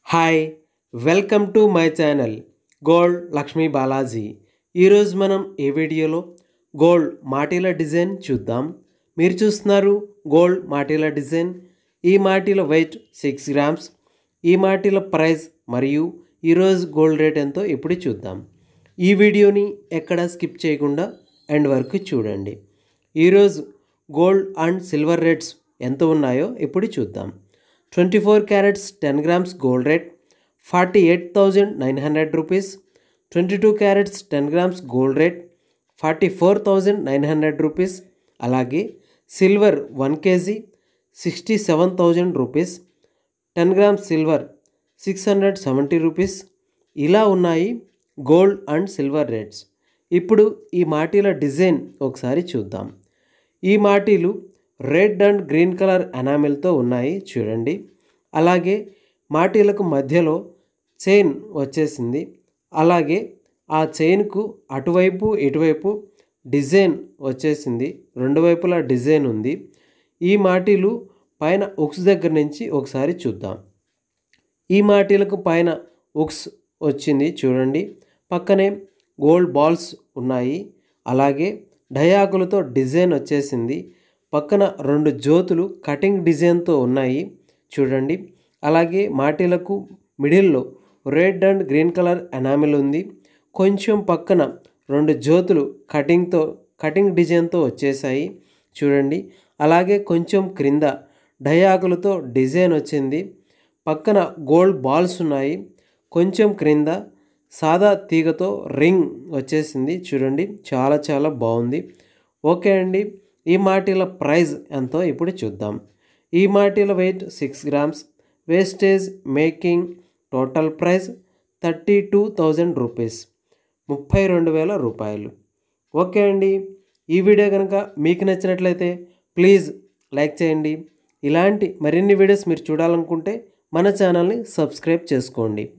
hi welcome to my channel gold Lakshmi Balaji ఈరోజు మనం ఈ వీడియోలో గోల్డ్ మాటీల డిజైన్ చూద్దాం మీరు చూస్తున్నారు గోల్డ్ మాటీల డిజైన్ ఈ మాటీల వెయిట్ సిక్స్ గ్రామ్స్ ఈ మాటీల ప్రైస్ మరియు ఈరోజు గోల్డ్ రేట్ ఎంతో ఇప్పుడు చూద్దాం ఈ వీడియోని ఎక్కడ స్కిప్ చేయకుండా ఎండ్ వరకు చూడండి ఈరోజు గోల్డ్ అండ్ సిల్వర్ రేట్స్ ఎంత ఉన్నాయో ఇప్పుడు చూద్దాం twenty four carats ten grams gold rate forty eight thousand nine hundred rupees twenty two carats ten grams gold rate forty four thousand nine hundred rupees అలాగే silver one kg sixty seven thousand rupees ten grams silver six hundred seventy rupees ఇలా ఉన్నాయి gold and silver rates ఇప్పుడు ఈ మాటీల design ఒకసారి చూద్దాం ఈ మాటీలు red and green colour ఎనామిల్తో ఉన్నాయి చూడండి అలాగే మాటీలకు మధ్యలో చైన్ వచ్చేసింది అలాగే ఆ చైన్కు అటువైపు ఇటువైపు డిజైన్ వచ్చేసింది రెండు వైపులా డిజైన్ ఉంది ఈ మాటీలు పైన ఉక్స్ దగ్గర నుంచి ఒకసారి చూద్దాం ఈ మాటీలకు పైన ఉక్స్ వచ్చింది చూడండి పక్కనే గోల్డ్ బాల్స్ ఉన్నాయి అలాగే డయాకులతో డిజైన్ వచ్చేసింది పక్కన రెండు జ్యోతులు కటింగ్ డిజైన్తో ఉన్నాయి చూడండి అలాగే మాటీలకు మిడిల్లో red and green colour enamel ఉంది కొంచెం పక్కన రెండు జ్యోతులు కటింగ్తో కటింగ్ డిజైన్తో వచ్చేసాయి చూడండి అలాగే కొంచెం క్రింద డయాకులతో డిజైన్ వచ్చింది పక్కన గోల్డ్ బాల్స్ ఉన్నాయి కొంచెం క్రింద సాదా తీగతో రింగ్ వచ్చేసింది చూడండి చాలా చాలా బాగుంది ఓకే అండి ఈ మాటీల ప్రైస్ ఎంతో ఇప్పుడు చూద్దాం ఈ మాటీల weight six grams wastage making total price thirty two thousand rupees ముప్పై రెండు వేల రూపాయలు ఓకే అండి ఈ వీడియో కనుక మీకు నచ్చినట్లయితే ప్లీజ్ లైక్ చేయండి ఇలాంటి మరిన్ని వీడియోస్ మీరు చూడాలనుకుంటే మన ఛానల్ని సబ్స్క్రైబ్ చేసుకోండి